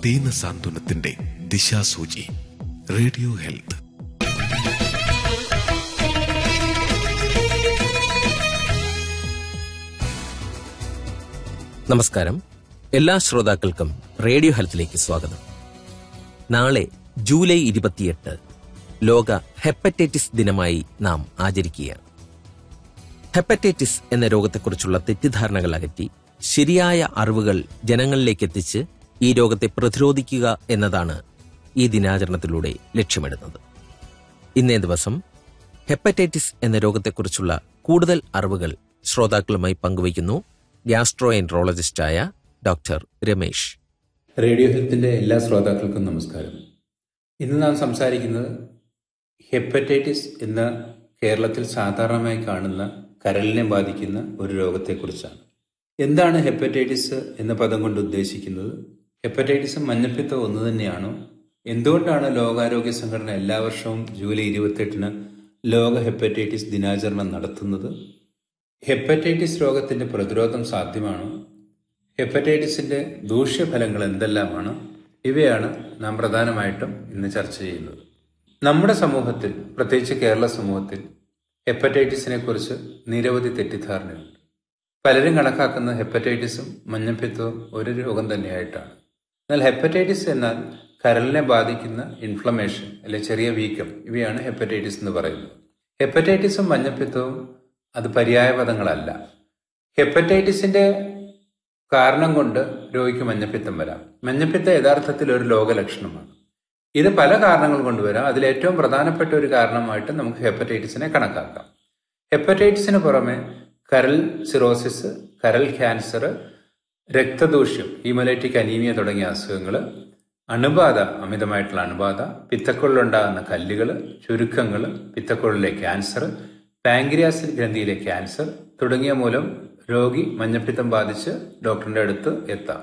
ദീന സാന്ത്വനത്തിന്റെ ദിശാസൂചി radio health നമസ്കാരം എല്ലാ ശ്രോതാക്കൾക്കും റേഡിയോ ഹെൽത്തിലേക്ക് സ്വാഗതം നാളെ ജൂലൈ ഇരുപത്തിയെട്ട് ലോക ഹെപ്പറ്റൈറ്റിസ് ദിനമായി നാം ആചരിക്കുകയാണ് ഹെപ്പറ്റൈറ്റിസ് എന്ന രോഗത്തെക്കുറിച്ചുള്ള തെറ്റിദ്ധാരണകൾ അകറ്റി ശരിയായ അറിവുകൾ ജനങ്ങളിലേക്ക് എത്തിച്ച് ഈ രോഗത്തെ പ്രതിരോധിക്കുക എന്നതാണ് ഈ ദിനാചരണത്തിലൂടെ ലക്ഷ്യമിടുന്നത് ഇന്നേ ദിവസം ഹെപ്പറ്റൈറ്റിസ് എന്ന രോഗത്തെക്കുറിച്ചുള്ള കൂടുതൽ അറിവുകൾ ശ്രോതാക്കളുമായി പങ്കുവയ്ക്കുന്നു ഗ്യാസ്ട്രോ എൻട്രോളജിസ്റ്റായ ഡോക്ടർ രമേശ് റേഡിയോ ഹെൽത്തിന്റെ എല്ലാ ശ്രോതാക്കൾക്കും നമസ്കാരം ഇന്ന് നാം സംസാരിക്കുന്നത് ഹെപ്പറ്റൈറ്റിസ് എന്ന കേരളത്തിൽ സാധാരണമായി കാണുന്ന കരളിനെ ബാധിക്കുന്ന ഒരു രോഗത്തെക്കുറിച്ചാണ് എന്താണ് ഹെപ്പറ്റൈറ്റിസ് എന്ന പദം കൊണ്ട് ഉദ്ദേശിക്കുന്നത് ഹെപ്പറ്റൈറ്റിസും മഞ്ഞപ്പിത്തവും ഒന്ന് തന്നെയാണോ എന്തുകൊണ്ടാണ് ലോകാരോഗ്യ സംഘടന എല്ലാ വർഷവും ജൂലൈ ഇരുപത്തെട്ടിന് ലോക ഹെപ്പറ്റൈറ്റിസ് ദിനാചരണം നടത്തുന്നത് ഹെപ്പറ്റൈറ്റിസ് രോഗത്തിന്റെ പ്രതിരോധം സാധ്യമാണോ ഹെപ്പറ്റൈറ്റിസിന്റെ ദൂഷ്യഫലങ്ങൾ എന്തെല്ലാമാണ് ഇവയാണ് നാം പ്രധാനമായിട്ടും ഇന്ന് ചർച്ച ചെയ്യുന്നത് നമ്മുടെ സമൂഹത്തിൽ പ്രത്യേകിച്ച് കേരള സമൂഹത്തിൽ ഹെപ്പറ്റൈറ്റിസിനെ കുറിച്ച് നിരവധി തെറ്റിദ്ധാരണയുണ്ട് പലരും കണക്കാക്കുന്ന ഹെപ്പറ്റൈറ്റിസും മഞ്ഞപ്പിത്തവും ഒരു രോഗം തന്നെയായിട്ടാണ് എന്നാൽ ഹെപ്പറ്റൈറ്റിസ് എന്നാൽ കരളിനെ ബാധിക്കുന്ന ഇൻഫ്ലമേഷൻ അല്ലെ ചെറിയ വീക്കം ഇവയാണ് ഹെപ്പറ്റൈറ്റിസ് എന്ന് പറയുന്നത് ഹെപ്പറ്റൈറ്റിസും മഞ്ഞപ്പിത്തവും അത് പര്യായ പദങ്ങളല്ല ഹെപ്പറ്റൈറ്റിസിന്റെ കാരണം കൊണ്ട് രോഗിക്ക് മഞ്ഞപ്പിത്തം വരാം മഞ്ഞപ്പിത്തം യഥാർത്ഥത്തിൽ ഒരു രോഗലക്ഷണമാണ് ഇത് പല കാരണങ്ങൾ കൊണ്ട് വരാം അതിൽ ഏറ്റവും പ്രധാനപ്പെട്ട ഒരു കാരണമായിട്ട് നമുക്ക് ഹെപ്പറ്റൈറ്റിസിനെ കണക്കാക്കാം ഹെപ്പറ്റൈറ്റിസിന് പുറമെ കരൾ സിറോസിസ് കരൾ ക്യാൻസർ രക്തദൂഷ്യം ഹീമോലൈറ്റിക് അനീമിയ തുടങ്ങിയ അസുഖങ്ങൾ അണുബാധ അമിതമായിട്ടുള്ള അണുബാധ പിത്തക്കുള്ളിലുണ്ടാകുന്ന കല്ലുകൾ ചുരുക്കങ്ങൾ പിത്തക്കുള്ളിലെ ക്യാൻസർ പാങ്ക്രിയാസിൽ ഗ്രന്ഥിയിലെ ക്യാൻസർ തുടങ്ങിയ മൂലം രോഗി മഞ്ഞപ്പിത്തം ബാധിച്ച് ഡോക്ടറിന്റെ അടുത്ത് എത്താം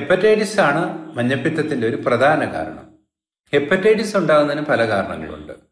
ഹെപ്പറ്റൈറ്റിസ് ആണ് മഞ്ഞപ്പിത്തത്തിന്റെ ഒരു പ്രധാന കാരണം ഹെപ്പറ്റൈറ്റിസ് ഉണ്ടാകുന്നതിന് പല കാരണങ്ങളുണ്ട്